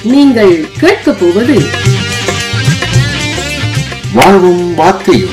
நீங்கள் கேட்கப் போவது வாழ்வும் வார்த்தையும்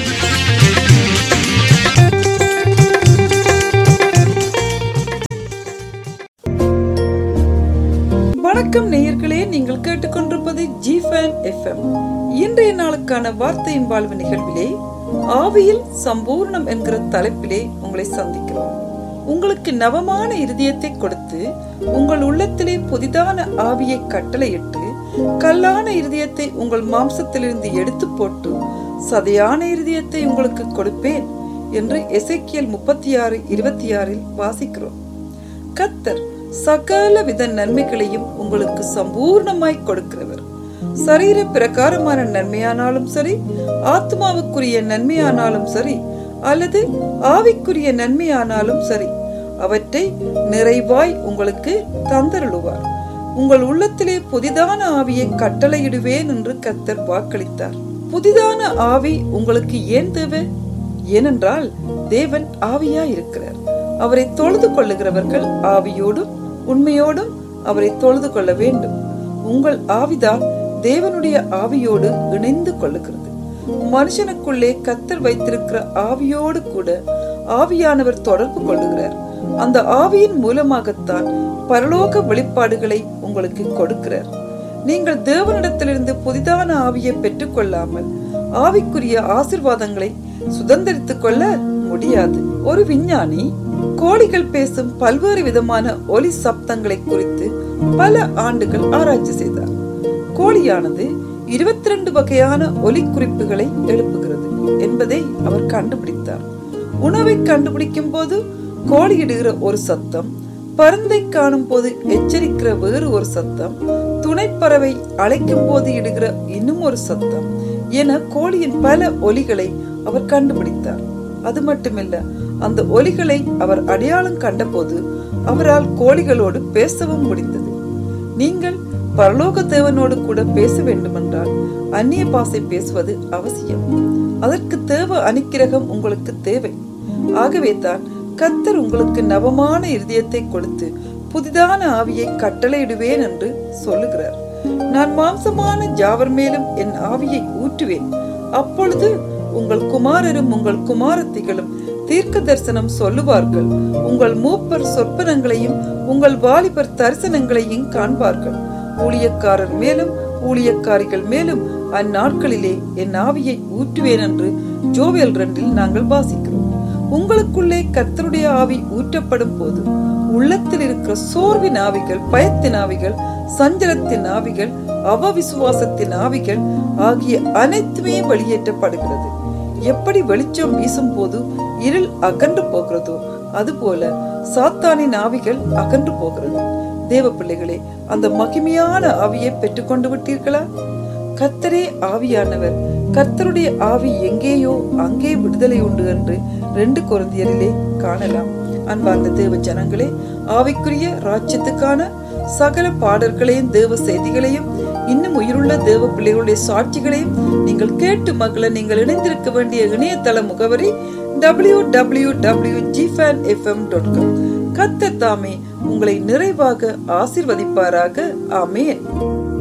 வணக்கம் நேயர்களே நீங்கள் கேட்டுக்கொண்டிருப்பது ஜிஃபன் எஃப்எம் இன்றைய நாளுக்கான வார்த்தையின் வாழ்வு நிகழ்விலே ஆவியில் சம்பூர்ணம் என்கிற தலைப்பிலே உங்களை சந்திக்கிறோம் உங்களுக்கு நவமான இருதயத்தை கொடுத்து உங்கள் உள்ளத்திலே புதிதான ஆவியை கட்டளையிட்டு கல்லான இருதயத்தை உங்கள் மாம்சத்திலிருந்து எடுத்து போட்டு சதையான இருதயத்தை உங்களுக்கு கொடுப்பேன் என்று எசேக்கியேல் முப்பத்தி ஆறு இருபத்தி ஆறில் வாசிக்கிறோம் கத்தர் சகல வித நன்மைகளையும் உங்களுக்கு சம்பூர்ணமாய் கொடுக்கிறவர் சரீர பிரகாரமான நன்மையானாலும் சரி ஆத்மாவுக்குரிய நன்மையானாலும் சரி அல்லது ஆவிக்குரிய நன்மையானாலும் சரி அவற்றை நிறைவாய் உங்களுக்கு தந்தருளுவார் உங்கள் உள்ளத்திலே புதிதான ஆவியை கட்டளையிடுவேன் என்று கத்தர் வாக்களித்தார் புதிதான ஆவி உங்களுக்கு ஏன் தேவை ஏனென்றால் தேவன் ஆவியா இருக்கிறார் அவரை தொழுது கொள்ளுகிறவர்கள் ஆவியோடும் உண்மையோடும் அவரை தொழுது கொள்ள வேண்டும் உங்கள் ஆவிதான் தேவனுடைய ஆவியோடு இணைந்து கொள்ளுகிறது மனுஷனுக்குள்ளே கத்தர் வைத்திருக்கிற ஆவியோடு கூட ஆவியானவர் தொடர்பு கொள்ளுகிறார் அந்த ஆவியின் மூலமாகத்தான் பரலோக வெளிப்பாடுகளை உங்களுக்கு கொடுக்கிறார் நீங்கள் தேவனிடத்திலிருந்து புதிதான ஆவியை பெற்றுக்கொள்ளாமல் ஆவிக்குரிய ஆசிர்வாதங்களை சுதந்திரித்துக் கொள்ள முடியாது ஒரு விஞ்ஞானி கோழிகள் பேசும் பல்வேறு விதமான ஒலி சப்தங்களை குறித்து பல ஆண்டுகள் ஆராய்ச்சி செய்தார் கோழியானது இருபத்தி ரெண்டு வகையான ஒலி குறிப்புகளை எழுப்புகிறது என்பதை அவர் கண்டுபிடித்தார் உணவை கண்டுபிடிக்கும் போது கோழியிடுகிற ஒரு சத்தம் பருந்தை காணும் போது எச்சரிக்கிற வேறு ஒரு சத்தம் துணைப்பறவை அழைக்கும் போது இடுகிற இன்னும் ஒரு சத்தம் என கோழியின் பல ஒலிகளை அவர் கண்டுபிடித்தார் அது மட்டுமில்ல அந்த ஒலிகளை அவர் அடையாளம் கண்டபோது அவரால் கோழிகளோடு பேசவும் முடிந்தது நீங்கள் பரலோக தேவனோடு கூட பேச வேண்டுமென்றால் அந்நிய பாசை பேசுவது அவசியம் அதற்கு தேவ அனுக்கிரகம் உங்களுக்கு தேவை ஆகவே தான் கத்தர் உங்களுக்கு நவமான இருதயத்தை கொடுத்து புதிதான ஆவியை கட்டளையிடுவேன் என்று சொல்லுகிறார் நான் மாம்சமான ஜாவர் மேலும் என் ஆவியை ஊற்றுவேன் அப்பொழுது உங்கள் குமாரரும் உங்கள் குமாரத்திகளும் தீர்க்க தரிசனம் சொல்லுவார்கள் உங்கள் மூப்பர் சொற்பனங்களையும் உங்கள் வாலிபர் தரிசனங்களையும் காண்பார்கள் ஊழியக்காரர் மேலும் ஊழியக்காரிகள் மேலும் அந்நாட்களிலே என் ஆவியை ஊற்றுவேன் என்று ஜோவியல் ரெண்டில் நாங்கள் வாசிக்கிறோம் உங்களுக்குள்ளே கர்த்தருடைய ஆவி ஊற்றப்படும் போது உள்ளத்தில் இருக்கிற சோர்வின் ஆவிகள் பயத்தின் ஆவிகள் சஞ்சலத்தின் ஆவிகள் அவவிசுவாசத்தின் ஆவிகள் ஆகிய அனைத்துமே வெளியேற்றப்படுகிறது எப்படி வெளிச்சம் வீசும் போது இருள் அகன்று போகிறதோ அதுபோல சாத்தானின் ஆவிகள் அகன்று போகிறது தேவ பிள்ளைகளே அந்த மகிமையான ஆவியை பெற்றுக்கொண்டு விட்டீர்களா கர்த்தரே ஆவியானவர் கர்த்தருடைய ஆவி எங்கேயோ அங்கே விடுதலை உண்டு என்று ரெண்டு குழந்தையரிலே காணலாம் அன்பார்ந்த தேவ ஜனங்களே ஆவிக்குரிய ராஜ்யத்துக்கான சகல பாடல்களையும் தேவ செய்திகளையும் இன்னும் உயிருள்ள தேவ பிள்ளைகளுடைய சாட்சிகளையும் நீங்கள் கேட்டு மகள நீங்கள் இணைந்திருக்க வேண்டிய இணையதள முகவரி டபிள்யூ டபிள்யூ டபிள்யூ ஜிஃபேன் எஃப்எம் டாட் காம் கத்த தாமே உங்களை நிறைவாக ஆசிர்வதிப்பாராக ஆமேன்